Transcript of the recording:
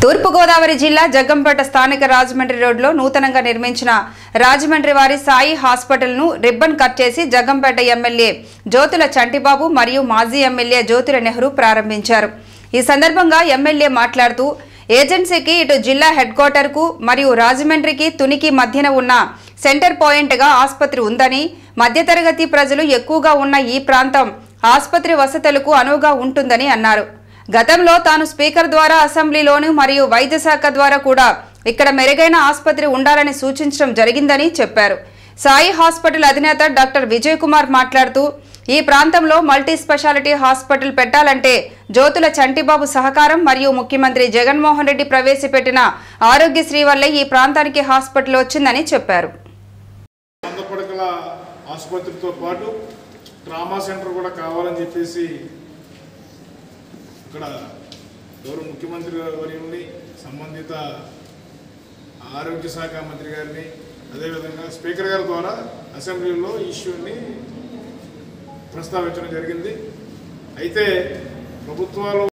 తూర్పుగోదావరి జిల్లా జగ్గంపేట స్థానిక రాజమండ్రి రోడ్లో నూతనంగా నిర్మించిన రాజమండ్రి వారి సాయి హాస్పిటల్ను రిబ్బన్ కట్ చేసి జగ్గంపేట ఎమ్మెల్యే జ్యోతుల చంటిబాబు మరియు మాజీ ఎమ్మెల్యే జ్యోతుల నెహ్రూ ప్రారంభించారు ఈ సందర్భంగా ఎమ్మెల్యే మాట్లాడుతూ ఏజెన్సీకి ఇటు జిల్లా హెడ్ క్వార్టర్కు మరియు రాజమండ్రికి తునికి మధ్యన ఉన్న సెంటర్ పాయింట్గా ఆసుపత్రి ఉందని మధ్యతరగతి ప్రజలు ఎక్కువగా ఉన్న ఈ ప్రాంతం ఆసుపత్రి వసతులకు అనువుగా ఉంటుందని అన్నారు గతంలో తాను స్పీకర్ ద్వారా అసెంబ్లీలోను మరియు వైద్య శాఖ ద్వారా కూడా ఇక్కడ మెరుగైన ఆసుపత్రి ఉండాలని సూచించడం జరిగిందని చెప్పారు సాయి హాస్పిటల్ అధినేత డాక్టర్ విజయ్ కుమార్ మాట్లాడుతూ ఈ ప్రాంతంలో మల్టీ స్పెషాలిటీ హాస్పిటల్ పెట్టాలంటే జ్యోతుల చంటిబాబు సహకారం మరియు ముఖ్యమంత్రి జగన్మోహన్ రెడ్డి ప్రవేశపెట్టిన ఆరోగ్యశ్రీ వల్లే ఈ ప్రాంతానికి హాస్పిటల్ వచ్చిందని చెప్పారు వంద పడకల ఆసుపత్రితో పాటు ట్రామా సెంటర్ కూడా కావాలని చెప్పేసి ఇక్కడ గౌరవ ముఖ్యమంత్రి వర్యుల్ని సంబంధిత ఆరోగ్య శాఖ మంత్రి గారిని అదేవిధంగా స్పీకర్ గారి ద్వారా అసెంబ్లీలో ఈ ఇష్యూని ప్రస్తావించడం జరిగింది అయితే ప్రభుత్వాలు